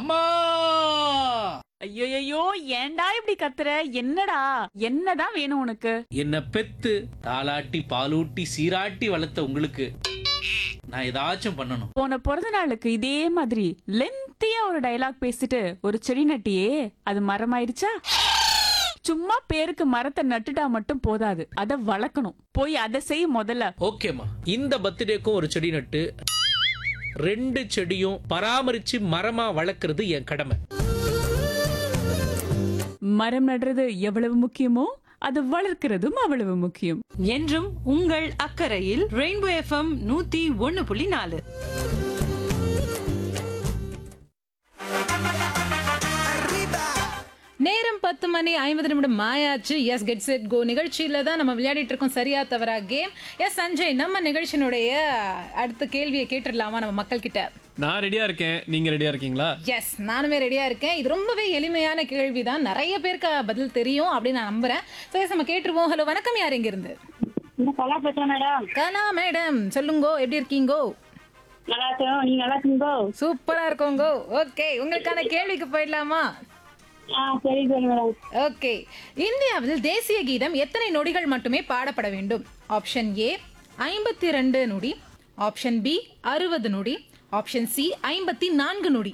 அம்மா ஐயோ ஏன்டா இப்படி கத்துற என்னடா என்னதான் வேணும் உனக்கு என்ன பெத்து தாளாட்டி பாலூட்டி சீராட்டி வளர்த்த உங்களுக்கு நான் ஏதாச்சும் பண்ணணும் போன பிறந்த நாளுக்கு இதே மாதிரி லென்த்தியா ஒரு டயலாக் பேசிட்டு ஒரு செடி நட்டியே அது மரமாயிருச்சா சும்மா பேருக்கு மரத்தை நட்டுட்டா மட்டும் போதாது அத வளர்க்கணும் போய் அதை செய் முதல்ல ஓகேம்மா இந்த பர்த்டேக்கும் ஒரு செடி நட்டு ரெண்டு செடியும் பராமரிச்சு மரமா வளர்க்கறது என் கடமை மரம் நடுறது எவ்வளவு முக்கியமோ அது வளர்க்கிறதும் அவ்வளவு முக்கியம் என்றும் உங்கள் அக்கறையில் ரெயின்போ எஃப்எம் நூத்தி ஒன்னு புள்ளி நாலு நேரம் பத்து மணி ஐம்பது நிமிடம் மாயாச்சு எஸ் கெட் செட் கோ நிகழ்ச்சியில தான் நம்ம விளையாடிட்டு இருக்கோம் சரியா தவறா கேம் எஸ் சஞ்சய் நம்ம நிகழ்ச்சியினுடைய அடுத்த கேள்வியை கேட்டுடலாமா நம்ம மக்கள் கிட்ட நான் ரெடியா இருக்கேன் நீங்க ரெடியா இருக்கீங்களா எஸ் நானுமே ரெடியா இருக்கேன் இது ரொம்பவே எளிமையான கேள்வி தான் நிறைய பேருக்கு பதில் தெரியும் அப்படின்னு நான் நம்புறேன் ஸோ எஸ் நம்ம கேட்டுருவோம் ஹலோ வணக்கம் யார் இங்க இருந்து இந்த கலா பேசுறேன் மேடம் கலா மேடம் சொல்லுங்கோ எப்படி இருக்கீங்கோ நல்லா இருக்கோம் நீங்க நல்லா இருக்கீங்களோ சூப்பரா இருக்கோங்கோ ஓகே உங்களுக்கான கேள்விக்கு போயிடலாமா ஆ சரி சரி மேடம் ஓகே இந்தியாவில் தேசிய கீதம் எத்தனை நொடிகள் மட்டுமே பாடப்பட வேண்டும் ஆப்ஷன் ஏ ஐம்பத்தி ரெண்டு நொடி ஆப்ஷன் பி அறுபது நொடி ஆப்ஷன் சி ஐம்பத்தி நான்கு நொடி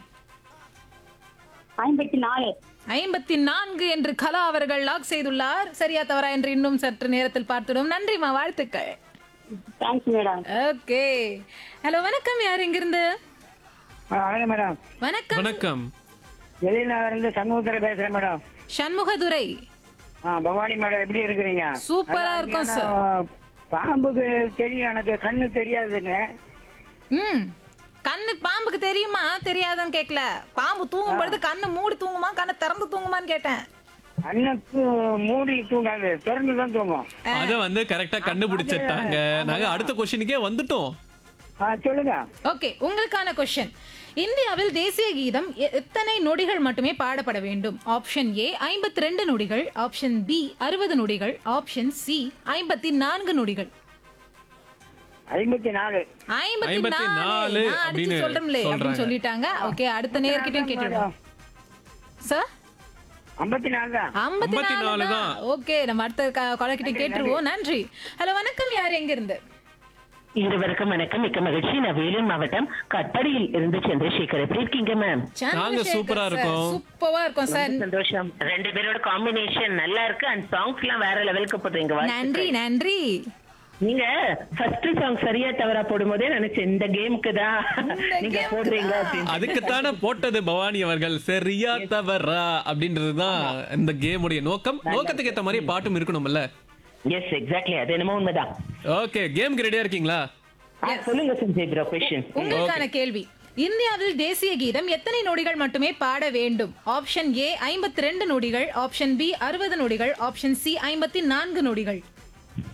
ஐம்பத்தி நாலு ஐம்பத்தி நான்கு என்று கலா அவர்கள் லாக் செய்துள்ளார் சரியா தவறா என்று இன்னும் சற்று நேரத்தில் பார்த்துடும் நன்றிமா வாழ்த்துக்கள் தேங்க்ஸ் மேடம் ஓகே ஹலோ வணக்கம் யார் இங்கிருந்து வணக்கம் மேடம் வணக்கம் வணக்கம் வெளிநகர் இருந்து சண்முகத்துல பேசுறேன் மேடம் சண்முகதுரை ஆ பவானி மேடம் எப்படி இருக்கிறீங்க சூப்பரா நல்லா இருக்கும் இருக்கீங்க. சார். பாம்புக்கு தெரியும் எனக்கு கண்ணு தெரியாதுங்க ம் கண்ணு பாம்புக்கு தெரியுமா தெரியாதான்னு கேட்கல பாம்பு தூங்கும் பொழுது கண்ணு மூடி தூங்குமா கண்ணை திறந்து தூங்குமான்னு கேட்டேன் கண்ணுக்கு மூடி தூங்காது திறந்து தான் தூங்கும் அத வந்து கரெக்டா கண்டுபிடிச்சிட்டாங்க நாங்க அடுத்த கொஸ்டினுக்கே வந்துட்டோம் ஆ சொல்லுங்க ஓகே உங்களுக்கான கொஸ்டின் இந்தியாவில் தேசிய கீதம் எ- எத்தனை நொடிகள் மட்டுமே பாடப்பட வேண்டும் ஆப்ஷன் ஏ ஐம்பத்தி ரெண்டு நொடிகள் ஆப்ஷன் பி அறுபது நொடிகள் ஆப்ஷன் சி ஐம்பத்தி நான்கு நொடிகள் ஐம்பத்தி நாலு ஐம்பத்தி ஐம்பத்தி நாலு நாலு நான் அடிச்சு அப்படின்னு சொல்றேன்லே அப்படின்னு சொல்றாங்க. சொல்லிட்டாங்க ஓகே அடுத்த நேர்கிட்டயும் கேட்டுடுவோம் சார் ஐம்பத்தி நாலு தான் ஐம்பத்தி 54 நாலு தான். தான் ஓகே நம்ம அடுத்த கொலைக்கிட்ட கேட்டுருவோம் நன்றி ஹலோ வணக்கம் யார் எங்க இருந்து இருவருக்கும் வணக்கம் மிக்க மகிழ்ச்சி நான் வேலூர் மாவட்டம் கட்படியில் இருந்து சந்திரசேகர் எப்படி இருக்கீங்க மேம் நாங்க சூப்பரா இருக்கோம். சூப்பரா இருக்கும் சார் சந்தோஷம் ரெண்டு பேரோட காம்பினேஷன் நல்லா இருக்கு அண்ட் சாங்ஸ் எல்லாம் வேற லெவலுக்கு போடுறீங்க நன்றி நன்றி நீங்க ஃபர்ஸ்ட் சாங் சரியா தவறா போடும்போதே நினைச்சேன் இந்த கேமுக்கு தான் நீங்க game-க்கு போடுறீங்க தான். அப்படின்னு அதுக்குத்தானே போட்டது பவானி அவர்கள் சரியா தவறா அப்படின்றதுதான் இந்த கேமுடைய நோக்கம் நோக்கத்துக்கு ஏத்த மாதிரி பாட்டும் இருக்கணும்ல எஸ் எக்ஸாக்ட்லி அது என்னமோ உண்மைதான் ஓகே கேமுக்கு ரெடியா இருக்கீங்களா ஆ, சொல்லுங்க சஞ்சய் ப்ரோ கொஸ்டின் உங்களுக்கான கேள்வி இந்தியாவில் தேசிய கீதம் எத்தனை நொடிகள் மட்டுமே பாட வேண்டும் ஆப்ஷன் ஏ ஐம்பத்தி ரெண்டு நொடிகள் ஆப்ஷன் பி அறுபது நொடிகள் ஆப்ஷன் சி ஐம்பத்தி நான்கு நொடிகள்